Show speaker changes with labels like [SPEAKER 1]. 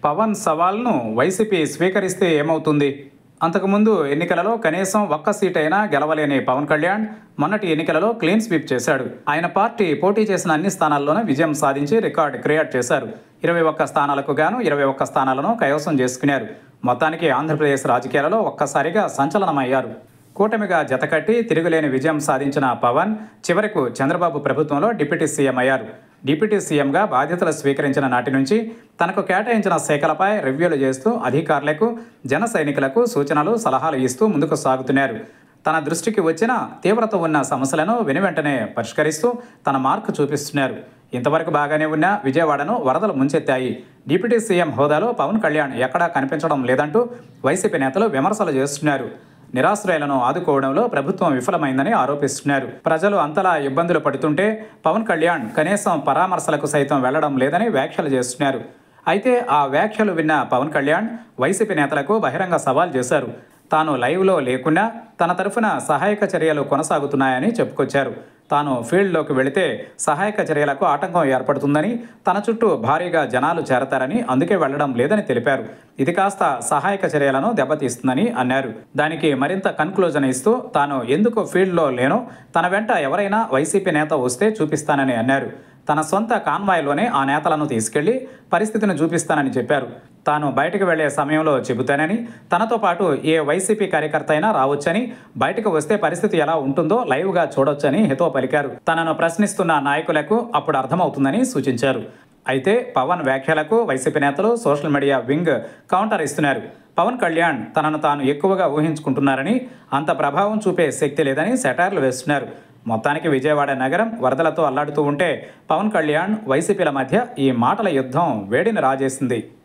[SPEAKER 1] Pawan సవాల్ను YCP స్వీకరిస్తే ఏమవుతుంది అంతకుముందు ఎన్నికలలో కనీసం ఒక్క సీట్ అయినా గెలవలేని పవన్ కళ్యాణ్ మొన్నటి ఎన్నికలలో క్లీన్ స్వీప్ చేశాడు ఆయన పార్టీ పోటీ చేసిన అన్ని స్థానాల్లోనూ విజయం సాధించి రికార్డు క్రియేట్ చేశారు ఇరవై ఒక్క స్థానాలకు గాను ఇరవై ఒక్క స్థానాలను కైవసం చేసుకున్నారు మొత్తానికి ఆంధ్రప్రదేశ్ రాజకీయాలలో ఒక్కసారిగా సంచలనమయ్యారు కూటమిగా జతకట్టి తిరుగులేని విజయం సాధించిన పవన్ చివరకు చంద్రబాబు ప్రభుత్వంలో డిప్యూటీ సీఎం అయ్యారు డిప్యూటీ సీఎంగా బాధ్యతలు స్వీకరించిన నాటి నుంచి తనకు కేటాయించిన శాఖలపై రివ్యూలు చేస్తూ అధికారులకు జన సైనికులకు సూచనలు సలహాలు ఇస్తూ ముందుకు సాగుతున్నారు తన దృష్టికి వచ్చిన తీవ్రత ఉన్న సమస్యలను వెనువెంటనే పరిష్కరిస్తూ తన మార్కు చూపిస్తున్నారు ఇంతవరకు బాగానే ఉన్న విజయవాడను వరదలు ముంచెత్తాయి డిప్యూటీ సీఎం హోదాలో పవన్ కళ్యాణ్ ఎక్కడా కనిపించడం లేదంటూ వైసీపీ నేతలు విమర్శలు చేస్తున్నారు నిరాశ్రయాలను ఆదుకోవడంలో ప్రభుత్వం విఫలమైందని ఆరోపిస్తున్నారు ప్రజలు అంతలా ఇబ్బందులు పడుతుంటే పవన్ కళ్యాణ్ కనీసం పరామర్శలకు సైతం వెళ్లడం లేదని వ్యాఖ్యలు చేస్తున్నారు అయితే ఆ వ్యాఖ్యలు విన్న పవన్ కళ్యాణ్ వైసీపీ నేతలకు బహిరంగ సవాల్ చేశారు తాను లైవ్లో లేకుండా తన తరఫున సహాయక చర్యలు కొనసాగుతున్నాయని చెప్పుకొచ్చారు తాను ఫీల్డ్లోకి వెళితే సహాయక చర్యలకు ఆటంకం ఏర్పడుతుందని తన చుట్టూ భారీగా జనాలు చేరతారని అందుకే వెళ్లడం లేదని తెలిపారు ఇది కాస్త సహాయక చర్యలను దెబ్బతీస్తుందని అన్నారు దానికి మరింత కన్క్లూజన్ ఇస్తూ తాను ఎందుకు ఫీల్డ్లో లేనో తన వెంట ఎవరైనా వైసీపీ నేత వస్తే చూపిస్తానని అన్నారు తన సొంత కాన్వాయ్లోనే ఆ నేతలను తీసుకెళ్లి పరిస్థితిని చూపిస్తానని చెప్పారు తాను బయటకు వెళ్లే సమయంలో చెబుతానని తనతో పాటు ఏ వైసీపీ కార్యకర్త అయినా రావచ్చని బయటకు వస్తే పరిస్థితి ఎలా ఉంటుందో లైవ్గా చూడొచ్చని హితో పలికారు తనను ప్రశ్నిస్తున్న నాయకులకు అప్పుడు అర్థమవుతుందని సూచించారు అయితే పవన్ వ్యాఖ్యలకు వైసీపీ నేతలు సోషల్ మీడియా వింగ్ కౌంటర్ ఇస్తున్నారు పవన్ కళ్యాణ్ తనను తాను ఎక్కువగా ఊహించుకుంటున్నారని అంత ప్రభావం చూపే శక్తి లేదని సెటార్లు వేస్తున్నారు మొత్తానికి విజయవాడ నగరం వరదలతో అల్లాడుతూ ఉంటే పవన్ కళ్యాణ్ వైసీపీల మధ్య ఈ మాటల యుద్ధం వేడిని రాజేసింది